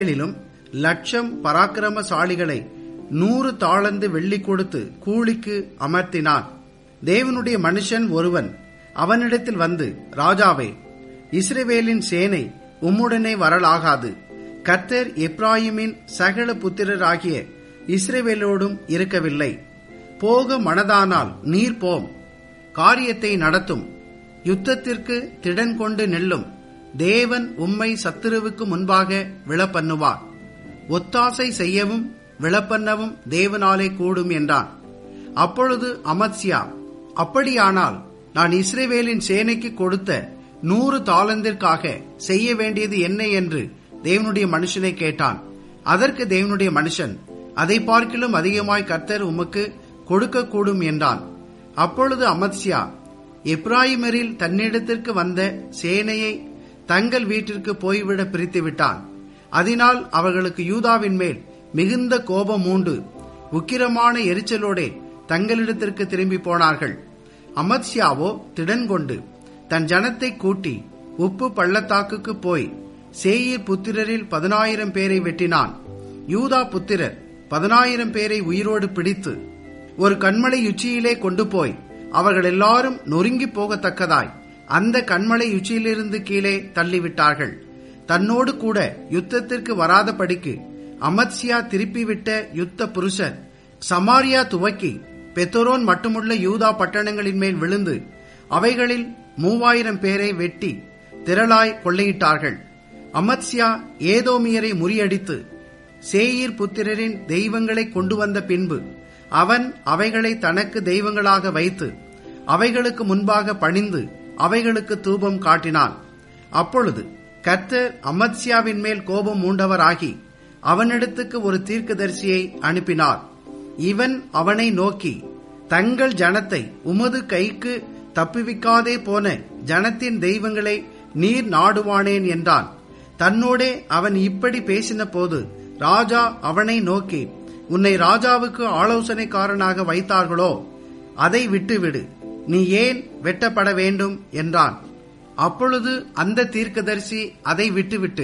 களிலும் லட்சம் பராக்கிரமசாலிகளை நூறு தாளந்து வெள்ளி கொடுத்து கூலிக்கு அமர்த்தினான் தேவனுடைய மனுஷன் ஒருவன் அவனிடத்தில் வந்து ராஜாவே இஸ்ரவேலின் சேனை உம்முடனே வரலாகாது கர்த்தர் எப்ராயிமின் சகல புத்திரராகிய இஸ்ரவேலோடும் இருக்கவில்லை போக மனதானால் நீர் போம் காரியத்தை நடத்தும் யுத்தத்திற்கு திடன் கொண்டு நெல்லும் தேவன் உம்மை சத்துருவுக்கு முன்பாக விழப்பண்ணுவார் ஒத்தாசை செய்யவும் விழப்பண்ணவும் தேவனாலே கூடும் என்றான் அப்பொழுது அமத்சியா அப்படியானால் நான் இஸ்ரேவேலின் சேனைக்கு கொடுத்த நூறு தாளந்திற்காக செய்ய வேண்டியது என்ன என்று தேவனுடைய மனுஷனை கேட்டான் அதற்கு தேவனுடைய மனுஷன் அதை பார்க்கிலும் அதிகமாய் கர்த்தர் உமக்கு கொடுக்கக்கூடும் என்றான் அப்பொழுது அமத்சியா எப்ராயிமரில் தன்னிடத்திற்கு வந்த சேனையை தங்கள் வீட்டிற்கு போய்விட பிரித்து விட்டான் அதனால் அவர்களுக்கு யூதாவின் மேல் மிகுந்த கோபம் உண்டு உக்கிரமான எரிச்சலோடே தங்களிடத்திற்கு திரும்பி போனார்கள் அமத்சியாவோ திடன் கொண்டு தன் ஜனத்தை கூட்டி உப்பு பள்ளத்தாக்குக்கு போய் சேயீர் புத்திரரில் பதினாயிரம் பேரை வெட்டினான் யூதா புத்திரர் பதினாயிரம் பேரை உயிரோடு பிடித்து ஒரு கண்மலை உச்சியிலே கொண்டு போய் அவர்கள் எல்லாரும் நொறுங்கி போகத்தக்கதாய் அந்த கண்மலை உச்சியிலிருந்து கீழே தள்ளிவிட்டார்கள் தன்னோடு கூட யுத்தத்திற்கு வராதபடிக்கு அமத்சியா திருப்பிவிட்ட யுத்த புருஷர் சமாரியா துவக்கி பெத்தரோன் மட்டுமுள்ள யூதா பட்டணங்களின் மேல் விழுந்து அவைகளில் மூவாயிரம் பேரை வெட்டி திரளாய் கொள்ளையிட்டார்கள் அமத்சியா ஏதோமியரை முறியடித்து சேயீர் புத்திரரின் தெய்வங்களை கொண்டு வந்த பின்பு அவன் அவைகளை தனக்கு தெய்வங்களாக வைத்து அவைகளுக்கு முன்பாக பணிந்து அவைகளுக்கு தூபம் காட்டினான் அப்பொழுது கர்த்தர் அமத்சியாவின் மேல் கோபம் மூண்டவராகி அவனிடத்துக்கு ஒரு தீர்க்கதரிசியை அனுப்பினார் இவன் அவனை நோக்கி தங்கள் ஜனத்தை உமது கைக்கு தப்புவிக்காதே போன ஜனத்தின் தெய்வங்களை நீர் நாடுவானேன் என்றான் தன்னோடே அவன் இப்படி பேசின போது ராஜா அவனை நோக்கி உன்னை ராஜாவுக்கு ஆலோசனைக்காரனாக வைத்தார்களோ அதை விட்டுவிடு நீ ஏன் வெட்டப்பட வேண்டும் என்றான் அப்பொழுது அந்த தீர்க்கதரிசி அதை விட்டுவிட்டு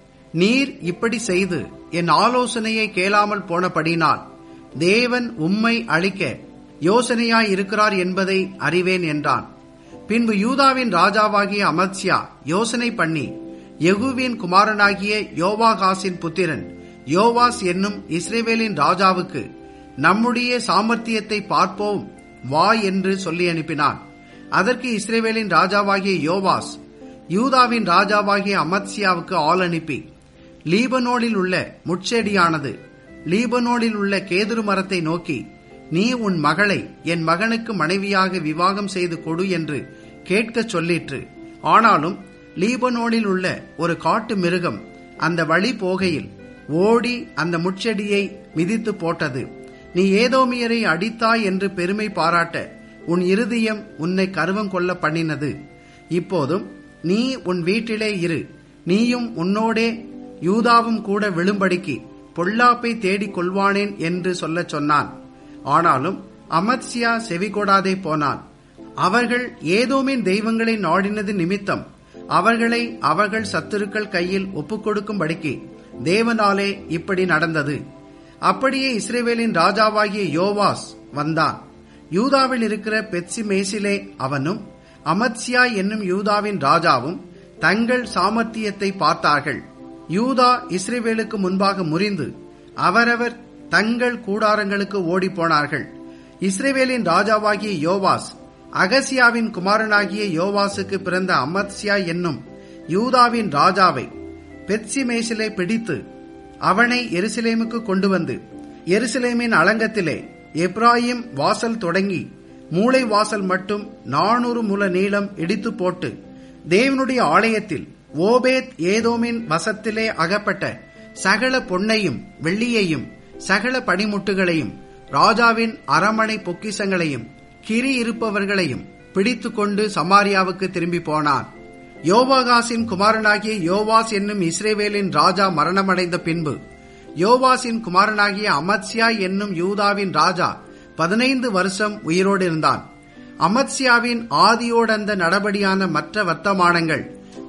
நீர் இப்படி செய்து என் ஆலோசனையை கேளாமல் போனபடினால் தேவன் உம்மை அழிக்க யோசனையாய் இருக்கிறார் என்பதை அறிவேன் என்றான் பின்பு யூதாவின் ராஜாவாகிய அமத்சியா யோசனை பண்ணி யெகூவின் குமாரனாகிய யோவாகாசின் புத்திரன் யோவாஸ் என்னும் இஸ்ரேவேலின் ராஜாவுக்கு நம்முடைய சாமர்த்தியத்தை பார்ப்போம் வா என்று சொல்லி அனுப்பினான் அதற்கு இஸ்ரேவேலின் ராஜாவாகிய யோவாஸ் யூதாவின் ராஜாவாகிய அமத்சியாவுக்கு ஆள் அனுப்பி லீபனோடில் உள்ள முட்செடியானது லீபனோடில் உள்ள கேதுரு மரத்தை நோக்கி நீ உன் மகளை என் மகனுக்கு மனைவியாக விவாகம் செய்து கொடு என்று கேட்கச் சொல்லிற்று ஆனாலும் லீபனோடில் உள்ள ஒரு காட்டு மிருகம் அந்த வழி போகையில் ஓடி அந்த முட்செடியை மிதித்து போட்டது நீ ஏதோமியரை அடித்தாய் என்று பெருமை பாராட்ட உன் இருதயம் உன்னை கருவம் கொள்ள பண்ணினது இப்போதும் நீ உன் வீட்டிலே இரு நீயும் உன்னோடே யூதாவும் கூட விழும்படிக்கு பொல்லாப்பை தேடிக் கொள்வானேன் என்று சொல்லச் சொன்னான் ஆனாலும் அமத்சியா செவிகொடாதே போனான் அவர்கள் ஏதோமின் தெய்வங்களை நாடினது நிமித்தம் அவர்களை அவர்கள் சத்துருக்கள் கையில் ஒப்புக்கொடுக்கும்படிக்கு தேவனாலே இப்படி நடந்தது அப்படியே இஸ்ரேவேலின் ராஜாவாகிய யோவாஸ் வந்தான் யூதாவில் இருக்கிற பெட்சி மேசிலே அவனும் அமத்சியா என்னும் யூதாவின் ராஜாவும் தங்கள் சாமர்த்தியத்தை பார்த்தார்கள் யூதா இஸ்ரேவேலுக்கு முன்பாக முறிந்து அவரவர் தங்கள் கூடாரங்களுக்கு ஓடிப்போனார்கள் இஸ்ரேவேலின் ராஜாவாகிய யோவாஸ் அகசியாவின் குமாரனாகிய யோவாசுக்கு பிறந்த அமத்சியா என்னும் யூதாவின் ராஜாவை பெட்சிமேசிலே பிடித்து அவனை எருசலேமுக்கு கொண்டு வந்து எருசலேமின் அலங்கத்திலே எப்ராயிம் வாசல் தொடங்கி மூளை வாசல் மட்டும் நானூறு முல நீளம் இடித்து போட்டு தேவனுடைய ஆலயத்தில் ஓபேத் ஏதோமின் வசத்திலே அகப்பட்ட சகல பொன்னையும் வெள்ளியையும் சகல பனிமுட்டுகளையும் ராஜாவின் அரமனை பொக்கிசங்களையும் கிரி இருப்பவர்களையும் பிடித்துக்கொண்டு சமாரியாவுக்கு திரும்பி போனான் யோவாகாசின் குமாரனாகிய யோவாஸ் என்னும் இஸ்ரேவேலின் ராஜா மரணமடைந்த பின்பு யோவாசின் குமாரனாகிய அமத்சியா என்னும் யூதாவின் ராஜா பதினைந்து வருஷம் உயிரோடு இருந்தான் அமத்சியாவின் ஆதியோடந்த நடபடியான மற்ற வர்த்தமானங்கள்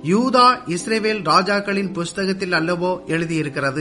யூதா இஸ்ரேவேல் ராஜாக்களின் புஸ்தகத்தில் அல்லவோ எழுதியிருக்கிறது